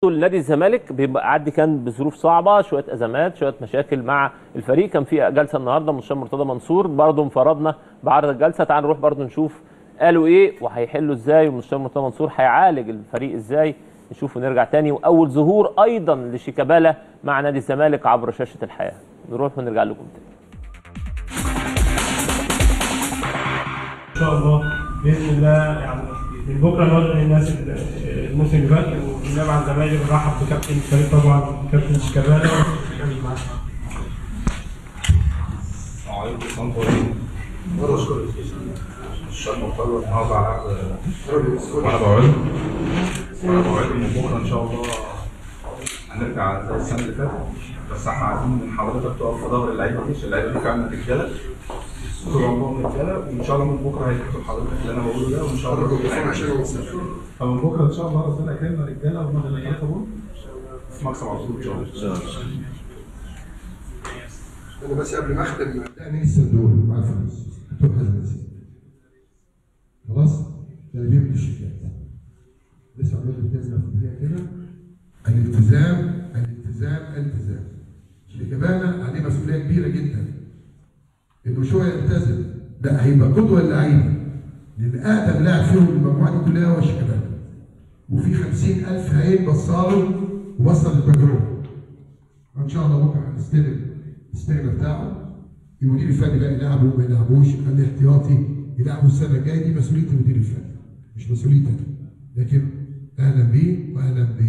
نادي الزمالك بيبقى عدي كان بظروف صعبه شويه ازمات شويه مشاكل مع الفريق كان في جلسه النهارده مستشار مرتضى منصور برضه انفردنا بعرض الجلسه تعال نروح برضه نشوف قالوا ايه وهيحلوا ازاي والمستشار مرتضى منصور هيعالج الفريق ازاي نشوف ونرجع تاني واول ظهور ايضا لشيكابالا مع نادي الزمالك عبر شاشه الحياه نروح ونرجع لكم تاني ان شاء الله باذن الله يعني من بكره نودع الناس الموسم اللي فات ونبع الزمالك نرحب بكابتن الفريق طبعا كابتن شيكابالا ونكمل معاه. مرة اشكر الشاب مرتضى النهارده على عقد وانا بوعده وانا بوعده من بكره ان شاء الله هنرجع زي السنه اللي فاتت بس احنا عايزين من حضرتك تقف في ظهر اللعيبه دي عشان اللعيبه دي فعلا رجاله طول عمرهم رجاله وان شاء الله من بكره هيكتب حضرتك اللي انا بقوله ده وان شاء الله فمن بكره ان شاء الله ربنا يكرمنا رجاله ومدنيات ابوه في مكسب على طول ان شاء الله انا بس قبل ما اختم ده مين الصندوق مع الفلوس دكتور حازم نسيب خلاص ده اللي بيعمل الشيكات لسه عمال بتنزل فيها كده الالتزام الالتزام الالتزام شيكابالا عليه مسؤوليه كبيره جدا انه شويه يلتزم لا هيبقى قدوه للعيبه لان اقدم لاعب فيهم المجموعه دي كلها هو شيكابالا وفي 50000 عين بصاله ووصل للمجروح ان شاء الله بكره هنستلم السنه بتاعه المدير الفني بقى يلعبه ما يلعبوش خليه احتياطي يلعبوا السنه الجايه دي مسؤوليه المدير الفني مش مسؤوليتي انا لكن اهلا بيه واهلا ب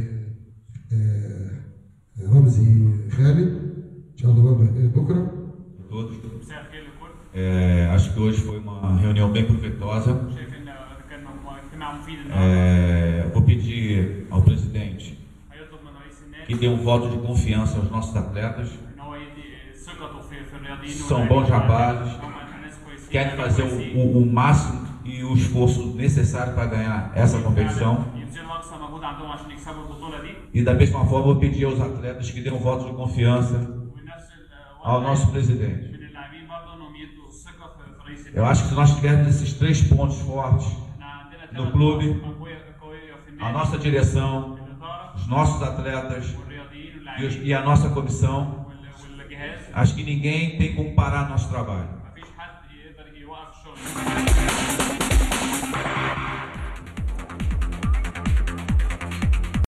آه، رمزي خالد ان شاء الله برضه بكره todos. É, acho que hoje foi uma reunião bem proveitosa. شايف ان كان مجموعة اجتماع مفيد النهارده É, vou pedir ao presidente هيطلب من رئيس que النادي dê um voto de confiança aos nossos atletas. ان هو يدي ثقته في في الرياضيين São bons rapazes, هم ناس كويسين querem ناس fazer كويسين. o, o- o máximo e o esforço necessário para ganhar essa competição. يبذلوا اقصى مجهود عندهم عشان يكسبوا البطوله دي E da mesma forma, vou pedir aos atletas que dêem um voto de confiança ونفس ال- ao nosso presidente. من اللاعبين برضه انهم يدوا الثقه في في رئيس Eu acho que se nós tivermos esses três pontos fortes, احنا عندنا no ثلاث clube, نقط قويه قويه في a النادي nossa direção, الاداره os nossos atletas والرياضيين e, os- واللاعبين e a nossa comissão, وال- والجهاز acho que ninguém tem como parar nosso trabalho.